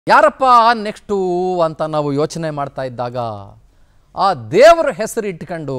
ಯಾರಪ್ಪ ನೆಕ್ಸ್ಟು ಅಂತ ನಾವು ಯೋಚನೆ ಮಾಡ್ತಾ ಇದ್ದಾಗ ಆ ದೇವರ ಹೆಸರು ಇಟ್ಕೊಂಡು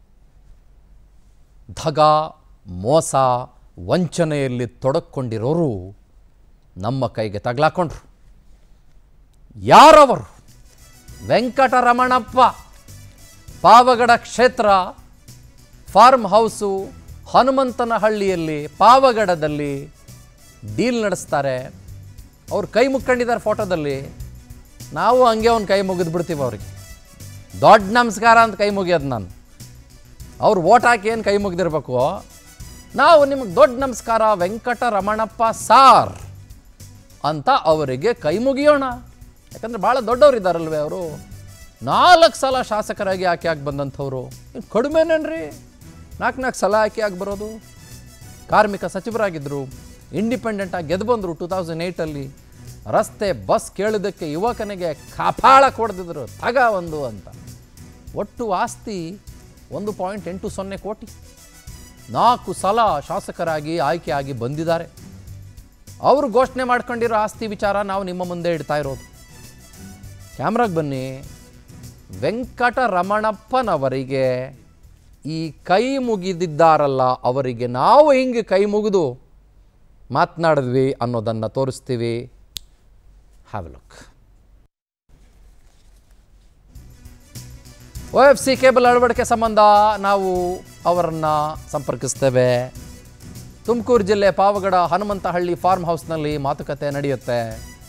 ಧಗ ಮೋಸ ವಂಚನೆಯಲ್ಲಿ ತೊಡಕೊಂಡಿರೋರು ನಮ್ಮ ಕೈಗೆ ತಗ್ಲಾಕೊಂಡ್ರು ಯಾರವರು ವೆಂಕಟರಮಣಪ್ಪ ಪಾವಗಡ ಕ್ಷೇತ್ರ ಫಾರ್ಮ್ ಹೌಸು ಹನುಮಂತನಹಳ್ಳಿಯಲ್ಲಿ ಪಾವಗಡದಲ್ಲಿ ಡೀಲ್ ನಡೆಸ್ತಾರೆ ಅವ್ರು ಕೈ ಮುಕ್ಕೊಂಡಿದ್ದಾರೆ ಫೋಟೋದಲ್ಲಿ ನಾವು ಹಂಗೆ ಒಂದು ಕೈ ಮುಗಿದು ಬಿಡ್ತೀವಿ ಅವ್ರಿಗೆ ದೊಡ್ಡ ನಮಸ್ಕಾರ ಅಂತ ಕೈ ಮುಗಿಯೋದು ನಾನು ಅವ್ರು ಓಟ್ ಹಾಕಿ ಏನು ಕೈ ಮುಗಿದಿರ್ಬೇಕು ನಾವು ನಿಮಗೆ ದೊಡ್ಡ ನಮಸ್ಕಾರ ವೆಂಕಟರಮಣಪ್ಪ ಸಾರ್ ಅಂತ ಅವರಿಗೆ ಕೈ ಮುಗಿಯೋಣ ಯಾಕಂದರೆ ಭಾಳ ದೊಡ್ಡವರಿದ್ದಾರಲ್ವೇ ಅವರು ನಾಲ್ಕು ಸಲ ಶಾಸಕರಾಗಿ ಆಕೆ ಆಗಿ ಬಂದಂಥವ್ರು ಇನ್ನು ಕಡಿಮೆನೇನ್ರಿ ನಾಲ್ಕು ನಾಲ್ಕು ಸಲ ಆಕೆ ಆಗಿ ಬರೋದು ಕಾರ್ಮಿಕ ಸಚಿವರಾಗಿದ್ದರು ಇಂಡಿಪೆಂಡೆಂಟಾಗಿ ಗೆದ್ದು ಬಂದರು ಟೂ ತೌಸಂಡ್ ಏಯ್ಟಲ್ಲಿ ರಸ್ತೆ ಬಸ್ ಕೇಳಿದ್ದಕ್ಕೆ ಯುವಕನಿಗೆ ಕಪಾಳ ಕೊಡ್ದಿದ್ರು ತಗ ಒಂದು ಅಂತ ಒಟ್ಟು ಆಸ್ತಿ ಒಂದು ಪಾಯಿಂಟ್ ಎಂಟು ಸೊನ್ನೆ ಕೋಟಿ ನಾಲ್ಕು ಸಲ ಶಾಸಕರಾಗಿ ಆಯ್ಕೆಯಾಗಿ ಬಂದಿದ್ದಾರೆ ಅವರು ಘೋಷಣೆ ಮಾಡ್ಕೊಂಡಿರೋ ಆಸ್ತಿ ವಿಚಾರ ನಾವು ನಿಮ್ಮ ಮುಂದೆ ಇಡ್ತಾ ಇರೋದು ಕ್ಯಾಮ್ರಾಗೆ ಬನ್ನಿ ವೆಂಕಟರಮಣಪ್ಪನವರಿಗೆ ಈ ಕೈ ಮುಗಿದಿದ್ದಾರಲ್ಲ ಅವರಿಗೆ ನಾವು ಹಿಂಗೆ ಕೈ ಮುಗಿದು ಮಾತನಾಡಿದ್ವಿ ಅನ್ನೋದನ್ನು ತೋರಿಸ್ತೀವಿ have look O F C cable ಅಳವಡಿಕೆ ಸಂಬಂಧ ನಾವು ಅವರನ್ನು ಸಂಪರ್ಕಿಸ್ತೇವೆ ತುಮಕೂರು ಜಿಲ್ಲೆ ಪಾವಗಡ ಹನುಮಂತಹಳ್ಳಿ ಫಾರ್ಮ್ ಹೌಸ್ನಲ್ಲಿ ಮಾತುಕತೆ ನಡೆಯುತ್ತೆ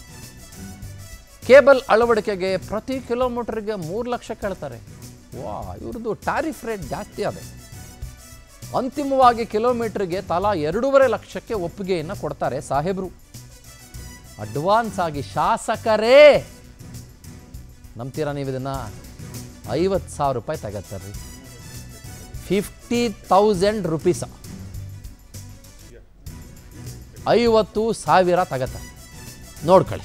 ಕೇಬಲ್ ಅಳವಡಿಕೆಗೆ ಪ್ರತಿ ಕಿಲೋಮೀಟರ್ಗೆ ಮೂರು ಲಕ್ಷ ಕೇಳ್ತಾರೆ ವಾ ಇವ್ರದ್ದು ಟ್ಯಾರಿಫ್ ರೇಟ್ ಜಾಸ್ತಿ ಅದೆ ಅಂತಿಮವಾಗಿ ಕಿಲೋಮೀಟರ್ಗೆ ತಲಾ ಎರಡೂವರೆ ಲಕ್ಷಕ್ಕೆ ಒಪ್ಪಿಗೆಯನ್ನು ಕೊಡ್ತಾರೆ ಸಾಹೇಬರು ಅಡ್ವಾನ್ಸ್ ಆಗಿ ಶಾಸಕರೇ ನಂಬ್ತೀರಾ ನೀವು ಇದನ್ನು ಐವತ್ತು ಸಾವಿರ ರೂಪಾಯಿ ತಗತ್ತಾರೆ ರೀ ಫಿಫ್ಟಿ ತೌಸಂಡ್ ರುಪೀಸ ಐವತ್ತು ಸಾವಿರ ತಗತ್ತಾರೆ ನೋಡ್ಕೊಳ್ಳಿ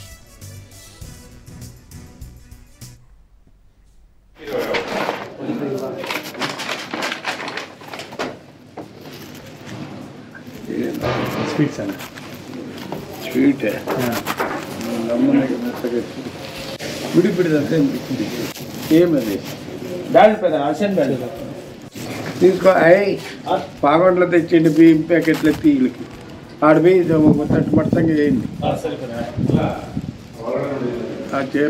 ಸ್ವೀಟ್ಸ್ ಅಲ್ಲ ಸ್ವೀಟ್ ನಮ್ಮನೆಗೆ ಬಿಡಿ ಬಿಡಿದಂತೆ ఏమది బ్యాడ్ పెద్ద అర్సన్ బ్యాడ్ తీసుకో అయ్యి పాగొండలో తెచ్చిండి బియ్యం ప్యాకెట్లు ఎత్తి వీళ్ళకి ఆడ పోయి ఇది ఒక తట్టు మట్టంగా వేయండి ఆ చీర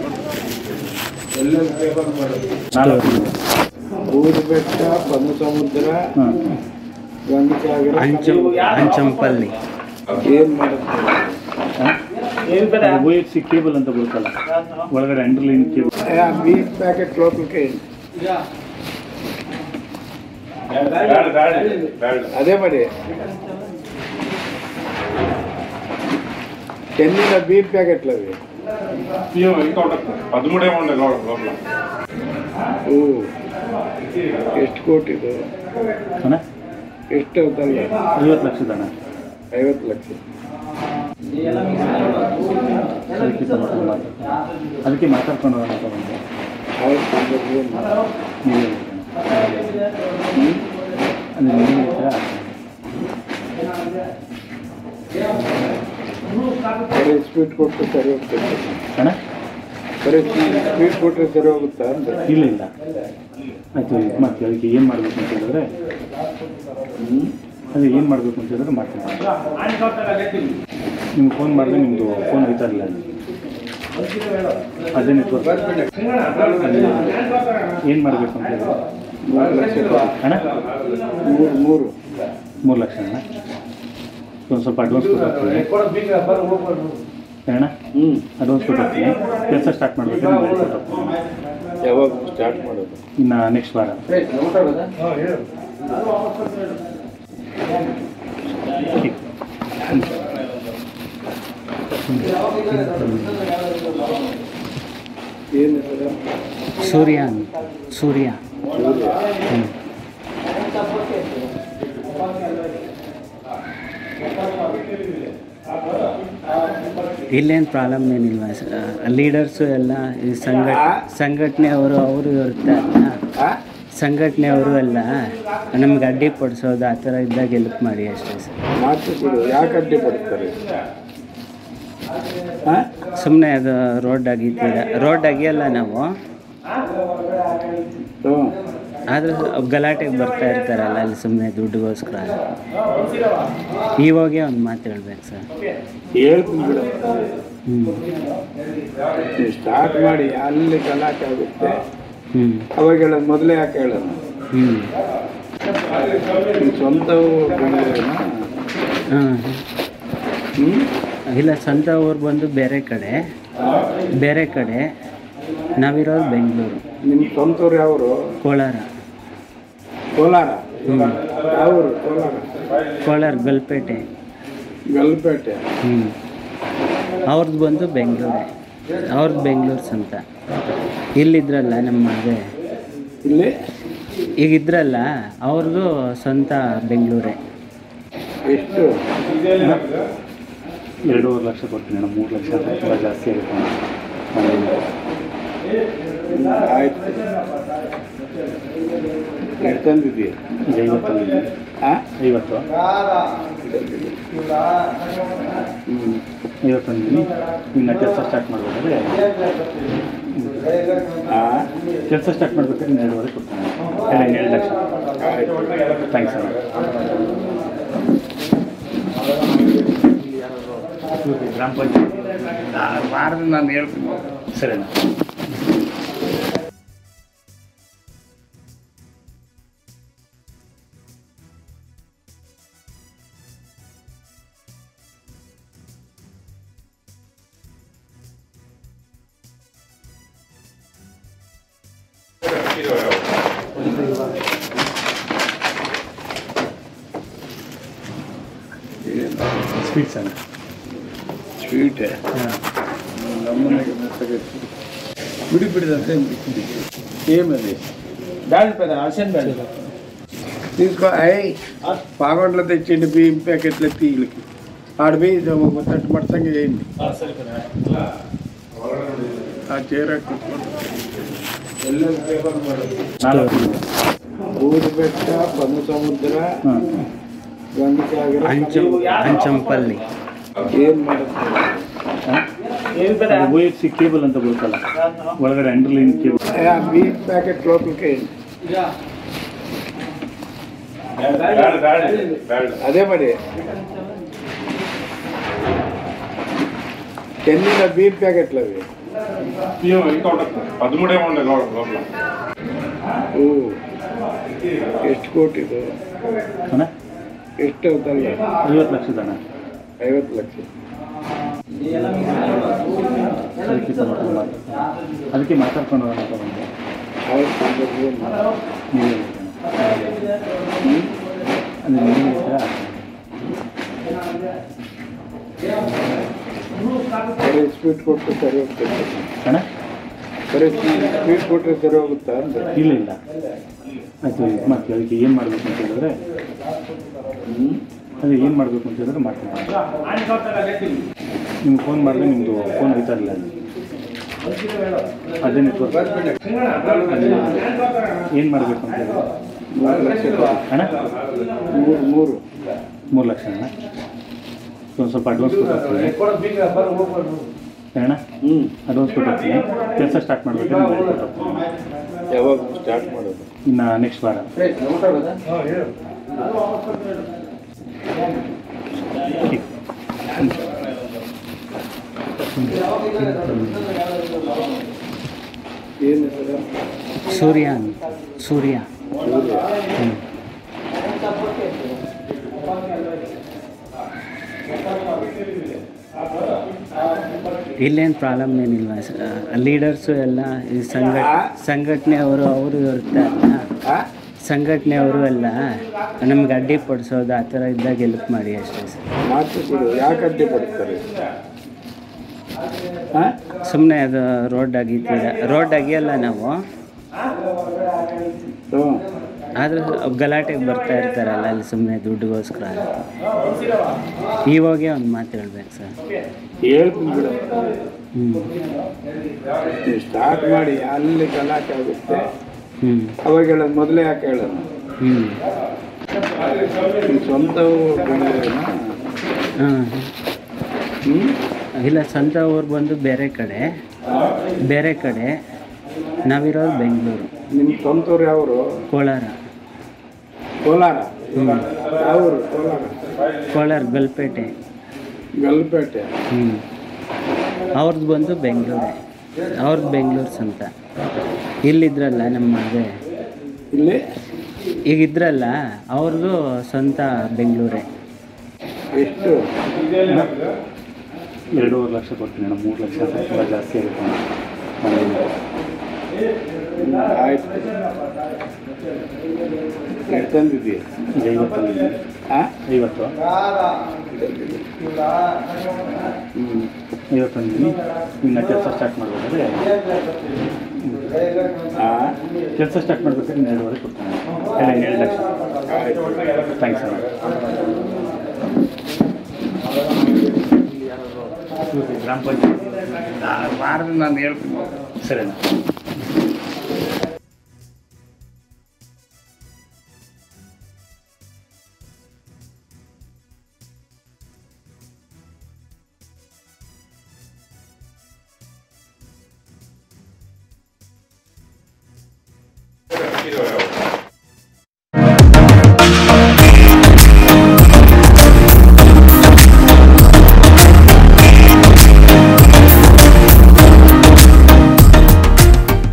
ನಾಲ್ಕು ఊరుపెట్ట పన్ను సముద్ర ಹಾಂ గంగసాగర ಅಂಚಂ ಅಂಚಂಪಲ್ಲಿ ಏನ್ ಮಾಡುತ್ತೆ ఏం పెద్ద ಓ ಎಫ್ ಸಿ ಕೇಬಲ್ ಅಂತ ಬರುತ್ತಲ್ಲ ಒಳಗಡೆ ಅಂಡರ್ಲೈನ್ ಕೇಬಲ್ ఆ బియ్యం ప్యాకెట్ లోపలికి వేయండి అదే మరి ఎన్ని బియ్యం ప్యాకెట్లు అవి ఇంకా ఉండదు పదమూడే ఉండే లోపల ಓ ಎಷ್ಟು ಕೋಟಿದು ಅಣ್ಣ ಎಷ್ಟು అవుతుంది ಐವತ್ತು ಲಕ್ಷದ ಅಣ್ಣ ಐವತ್ತು ಲಕ್ಷ ಅದಕ್ಕೆ ಮಾತಾಡ್ಕೊಂಡು ಅದಕ್ಕೆ ಮಾತಾಡ್ಕೊಂಡು ಹೋಗೋಣ ಅಂತ ಬಂದೆ ಆಯ್ತು ಸಂದರ್ಭದಲ್ಲಿ ನೀವೇ ಹ್ಞೂ ಅಂದರೆ ನೀವು ಹೇಳ್ತೀರಾ ಬರೀ ಸ್ವೀಟ್ ಕೊಟ್ಟರೆ ಸರಿ ಹೋಗ್ತದೆ ಅಣ್ಣ ಬರೀ ಸ್ವೀಟ್ ಕೊಟ್ಟರೆ ಸರಿ ಹೋಗುತ್ತಾ ಅಂದ್ರೆ ಇಲ್ಲ ಇಲ್ಲ ಆಯಿತು ಇದು ಮಾಡ್ತೀವಿ ಅದಕ್ಕೆ ಏನು ಮಾಡಬೇಕು ಅಂತ ಹೇಳಿದ್ರೆ ಅದೇ ಏನು ಮಾಡಬೇಕು ಅಂತ ಹೇಳಿದ್ರೆ ಮಾಡ್ತೀನಿ ನಿಮ್ಗೆ ಫೋನ್ ಮಾಡಿದ್ರೆ ನಿಮ್ಮದು ಫೋನ್ ಹೋಯ್ತಾ ಇರಲಿಲ್ಲ ಅದೇ ನೆಟ್ವರ್ಕ್ ಏನು ಮಾಡಬೇಕು ಅಂತ ಹೇಳಿದ್ರೆ ಮೂರು ಲಕ್ಷ ಕೊಡಿ. ಅಣ್ಣ ಮೂರು ಮೂರು ಮೂರು ಲಕ್ಷ ಅಣ್ಣ ಒಂದು ಸ್ವಲ್ಪ ಅಡ್ವಾನ್ಸ್ ಕೊಟ್ಟು ಹೋಗ್ತೀನಿ ಅಣ್ಣ ಹ್ಞೂ ಅಡ್ವಾನ್ಸ್ ಕೊಟ್ಟು ಹೋಗ್ತೀನಿ ಕೆಲಸ ಸ್ಟಾರ್ಟ್ ಮಾಡಬೇಕು ಕೊಟ್ಟು ಹೋಗ್ತೀನಿ ಯಾವಾಗ ಸ್ಟಾರ್ಟ್ ಮಾಡೋದು ಇನ್ನು ನೆಕ್ಸ್ಟ್ ವಾರ ಏನು ಹೆಸರು ಸೂರ್ಯ ಸೂರ್ಯ ಹ್ಮ್. ಇಲ್ಲೇನು ಪ್ರಾಬ್ಲಮ್ ಏನಿಲ್ವಾ ಲೀಡರ್ಸು ಎಲ್ಲ ಈ ಸಂಘಟ ಸಂಘಟನೆ ಅವರು ಅವರು ಇರ್ತಾರಲ್ಲ ಆ? ಸಂಘಟನೆಯವರು ಎಲ್ಲ ನಮ್ಗೆ ಅಡ್ಡಿಪಡಿಸೋದು ಆ ಥರ ಇದ್ದಾಗ ಹೆಲ್ಪ್ ಮಾಡಿ ಅಷ್ಟೇ ಸರ್ ಮಾತು ಬಿಡು ಯಾಕೆ ಅಡ್ಡಿ ಪಡಿಸ್ತಾರೆ ಹಾಂ ಸುಮ್ಮನೆ ಅದು ರೋಡ್ ಅಗಿತೀರ ರೋಡ್ ಅಗಿಯಲ್ಲ ನಾವು ಹ್ಞೂ ಆದ್ರೆ ಗಲಾಟೆಗೆ ಬರ್ತಾ ಇರ್ತಾರಲ್ಲ ಅಲ್ಲಿ ಸುಮ್ಮನೆ ದುಡ್ಡುಗೋಸ್ಕರ ಇವಾಗೆ ಒಂದು ಮಾತು ಹೇಳ್ಬೇಕು ಸರ್ ಹೇಳ್ತೀನಿ ಬಿಡು ಹ್ಞೂ ನೀವು ಸ್ಟಾರ್ಟ್ ಮಾಡಿ ಅಲ್ಲಿ ಗಲಾಟೆ ಆಗುತ್ತೆ ಹ್ಞೂ ಅವಾಗ ಹೇಳೋದು ಮೊದಲೇ ಯಾಕೆ ಹೇಳೋದು ಹ್ಞೂ ನಿಮ್ಮ ಸ್ವಂತವು ಬೆಂಗಳೂರಿನ ಹಾಂ ಹ್ಞೂ ಇಲ್ಲ ಸ್ವಂತ ಊರು ಬಂದು ಬೇರೆ ಕಡೆ ಬೇರೆ ಕಡೆ ನಾವಿರೋದು ಬೆಂಗಳೂರು ನಿಮ್ಮ ಸ್ವಂತವ್ರು ಯಾವರು ಕೋಲಾರ ಕೋಲಾರ ಹ್ಞೂ ಯಾವರು ಕೋಲಾರ ಕೋಲಾರ ಗಲ್ಪೇಟೆ ಗಲ್ಪೇಟೆ ಹ್ಞೂ ಅವ್ರದ್ದು ಬಂದು ಬೆಂಗಳೂರೇ ಅವ್ರದ್ದು ಬೆಂಗಳೂರು ಸ್ವಂತ ಇಲ್ಲಿದ್ರಲ್ಲ ನಮ್ಮ ಅದೇ ಇಲ್ಲಿ ಈಗ ಇದ್ರಲ್ಲ ಅವ್ರದ್ದು ಸ್ವಂತ ಬೆಂಗಳೂರೇ ಎಷ್ಟು ಎರಡೂವರೆ ಲಕ್ಷ ಕೊಡ್ತೀನಿ ಅಣ್ಣ ಮೂರು ಲಕ್ಷ ಅಂದ್ರೆ ತುಂಬ ಜಾಸ್ತಿ ಆಗುತ್ತೆ ಅಣ್ಣ. ಆಯ್ತು ಎಷ್ಟು ತಂದಿದ್ದೀಯ ಈಗ ಐವತ್ತು ತಂದಿದ್ದೀನಿ. ಹಾಂ ಐವತ್ತು ಹ್ಞೂ ಐವತ್ತು ತಂದಿದ್ದೀನಿ ಇನ್ನು ಕೆಲಸ ಸ್ಟಾರ್ಟ್ ಮಾಡಬೇಕಾದ್ರೆ ಹಾಂ ಕೆಲಸ ಸ್ಟಾರ್ಟ್ ಮಾಡ್ಬೇಕಾದ್ರೆ ಇನ್ನು ಎರಡೂವರೆ ಕೊಡ್ತೀನಿ ಎಲ್ಲ ಎರಡು ಲಕ್ಷ ಆಯ್ತು ಥ್ಯಾಂಕ್ಸ್ ಅಣ್ಣ ಗ್ರಾಮ ಪಂಚಾಯತ್ ಮಾಡಿದ್ರೆ ನಾನು ಹೇಳ್ತೀನಿ ಸರಿ ಅಣ್ಣ ಸ್ವೀಟ್ಸ್ ಅಣ್ಣ ಸ್ವೀಟೇ ನಮ್ಮನೆಗೆ ಮಸ್ತಾಗೈತೆ. ಬಿಡಿ ಬಿಡಿದಂತೆ ఏమది దాల్ పెద్ద అర్షన్ బెల్ట్ తీసుకో అయ్యి పాగొండలో తెచ్చిండి బియ్యం ప్యాకెట్లు ఎత్తి వీళ్ళకి ఆడ పోయి ఇది ఒక తట్టు మట్టంగా వేయండి ఆ చీర ನಾಲ್ಕು ఊరుపెట్ట పన్ను సముద్ర ಹಾಂ గంగసాగర ಅಂಚಂ ಅಂಚಂಪಲ್ಲಿ ಏನ್ ಮಾಡುತ್ತೆ ఏది పెద్ద ಓ ಎಫ್ ಸಿ ಕೇಬಲ್ ಅಂತ ಬರುತ್ತಲ್ಲ ಒಳಗಡೆ ಅಂಡರ್ಲೈನ್ ಕೇಬಲ್ ఆ బియ్యం ప్యాకెట్ లోపలికి వేయండి అదే మరి ఎన్ని బియ్యం ప్యాకెట్లు అవి ఇంకా ఉండదు పదమూడే ఉండే లోపల ఓ ಎಷ್ಟು ಕೋಟಿದು ಅಣ್ಣ ಎಷ್ಟು అవుతుంది ಐವತ್ತು ಲಕ್ಷದ ಅಣ್ಣ ಐವತ್ತು ಲಕ್ಷ ಅದಕ್ಕೆ ಸ್ವಲ್ಪ ಮಾತು- ಅದಕ್ಕೆ ಮಾತಾಡ್ಕೊಂಡು ಹೋಗೋಣ ಅಂತ ಬಂದೆ ಆಯ್ತು ಬರ್ಬೋದು. ನೀವು ಅಂದರೆ ನೀವು ಹೇಳ್ತೀರಾ ಸರಿ ಸ್ವೀಟ್ ಕೊಟ್ಟರೆ ಸರಿ ಹೋಗ್ತದೆ ಅಣ್ಣ ಸರಿ ಸ್ವೀಟ್ ಕೊಟ್ಟರೆ ಸರಿ ಹೋಗುತ್ತಾ ಅಂತ ಇಲ್ಲ ಇಲ್ಲ ಆಯಿತು ಇದು ಮಾಡ್ತೀವಿ ಅದಕ್ಕೆ ಏನು ಮಾಡಬೇಕು ಅಂತ ಹೇಳಿದ್ರೆ ಅದೇ ಏನು ಮಾಡಬೇಕು ಅಂತ ಹೇಳಿದ್ರೆ ಮಾಡ್ತೀನಿ ನಿಮ್ಗೆ ಫೋನ್ ಮಾಡಿದ್ರೆ ನಿಮ್ಮದು ಫೋನ್ ಹೋಯ್ತಾ ಇಲ್ಲ ಅದೇ ನೆಟ್ವರ್ಕ್ ಏನು ಮಾಡಬೇಕು ಅಂತ ಹೇಳಿದ್ರೆ ಮೂರು ಲಕ್ಷ ಕೊಡಿ. ಅಣ್ಣ ಮೂರು ಮೂರು ಮೂರು ಲಕ್ಷ ಅಣ್ಣ ಒಂದು ಸ್ವಲ್ಪ ಅಡ್ವಾನ್ಸ್ ಕೊಟ್ಟಿರ್ತೀನಿ ಅಣ್ಣ ಹ್ಞೂ ಅಡ್ವಾನ್ಸ್ ಕೊಟ್ಟಿರ್ತೀನಿ ಕೆಲಸ ಸ್ಟಾರ್ಟ್ ಮಾಡಬೇಕು ಯಾವಾಗ ಸ್ಟಾರ್ಟ್ ಮಾಡೋದು ಇನ್ನು ನೆಕ್ಸ್ಟ್ ವಾರ ಏನು ಹೆಸರು ಸೂರ್ಯ ಅಂತ ಸೂರ್ಯ ಸೂರ್ಯ ಹ್ಞೂ ಇಲ್ಲೇನು ಪ್ರಾಬ್ಲಮ್ ಏನಿಲ್ವ ಲೀಡರ್ಸು ಎಲ್ಲ ಈ ಸಂಘ ಸಂಘಟನೆ ಅವರು ಅವರು ಇರ್ತಾರಲ್ಲ ಆ? ಸಂಘಟನೆ ಅವರು ಎಲ್ಲ ನಮ್ಗೆ ಅಡ್ಡಿಪಡಿಸೋದು ಆ ಥರ ಇದ್ದಾಗ ಹೆಲ್ಪ್ ಮಾಡಿ ಅಷ್ಟೇ ಸರ್ ಮಾತು ಬಿಡು ಯಾಕೆ ಅಡ್ಡಿ ಪಡಿಸ್ತಾರೆ ಹಾಂ ಸುಮ್ಮನೆ ಅದು ರೋಡ್ ಅಗಿತೀರ ರೋಡ್ ಅಗಿಯಲ್ಲ ನಾವು ಹ್ಞೂ ಆದ್ರೆ ಗಲಾಟೆಗೆ ಬರ್ತಾ ಇರ್ತಾರಲ್ಲ ಅಲ್ಲಿ ಸುಮ್ಮನೆ ದುಡ್ಡುಗೋಸ್ಕರ ಇವಾಗೆ ಒಂದು ಮಾತು ಹೇಳ್ಬೇಕು ಸರ್ ಹೇಳ್ತೀನಿ ಬಿಡು ಹ್ಞೂ ನೀವು ಸ್ಟಾರ್ಟ್ ಮಾಡಿ ಅಲ್ಲಿ ಗಲಾಟೆ ಆಗುತ್ತೆ ಹ್ಞೂ ಅವಾಗ ಹೇಳೋದು ಮೊದಲೇ ಯಾಕೆ ಹೇಳೋದು ಹ್ಞೂ ನಿಮ್ಮ ಸ್ವಂತವು ಬೆಂಗಳೂರಿನ ಹಾಂ ಹ್ಞೂ ಇಲ್ಲ ಸ್ವಂತ ಊರು ಬಂದು ಬೇರೆ ಕಡೆ ಬೇರೆ ಕಡೆ ನಾವಿರೋದು ಬೆಂಗಳೂರು ನಿಮ್ಮ ಸ್ವಂತವ್ರು ಯಾವರು ಕೋಲಾರ ಕೋಲಾರ ಹ್ಞೂ ಯಾವರು ಕೋಲಾರ ಕೋಲಾರ ಗಲ್ಪೇಟೆ ಗಲ್ಪೇಟೆ ಹ್ಞೂ ಅವ್ರದ್ದು ಬಂದು ಬೆಂಗಳೂರೇ ಅವ್ರದ್ದು ಬೆಂಗಳೂರು ಸ್ವಂತ ಇಲ್ಲಿದ್ರಲ್ಲ ನಮ್ಮ ಅದೇ ಇಲ್ಲಿ ಈಗ ಇದ್ರಲ್ಲ ಅವ್ರದ್ದು ಸ್ವಂತ ಬೆಂಗಳೂರೇ ಎಷ್ಟು ಎರಡೂವರೆ ಲಕ್ಷ ಕೊಡ್ತೀನಿ ಅಣ್ಣ ಮೂರು ಲಕ್ಷ ಅಂತ ತುಂಬ ಜಾಸ್ತಿ ಆಗುತ್ತೆ ಅಣ್ಣ. ಆಯ್ತು ಎಷ್ಟು ತಂದಿದ್ದೀಯ ಈಗ ಐವತ್ತು ತಂದಿದ್ದೀನಿ. ಹಾಂ ಐವತ್ತು ಐವತ್ತು ತಂದಿದ್ದೀನಿ ಇನ್ನು ಕೆಲಸ ಸ್ಟಾರ್ಟ್ ಮಾಡಬೇಕಾದ್ರೆ ಹಾಂ ಕೆಲಸ ಸ್ಟಾರ್ಟ್ ಮಾಡ್ಬೇಕಾದ್ರೆ ಇನ್ನು ಎರಡೂವರೆ ಕೊಡ್ತಾನೆ ಎರಡು ಎರಡು ಲಕ್ಷ ಥ್ಯಾಂಕ್ಸ್ ಅಣ್ಣ ಇವ್ರಿಗೆ ಗ್ರಾಮ ಪಂಚಾಯತಿ ಮಾಡಿದ್ರೆ ನಾನು ಹೇಳ್ತೀನಿ ಸರಿ ಅಣ್ಣ ಇದು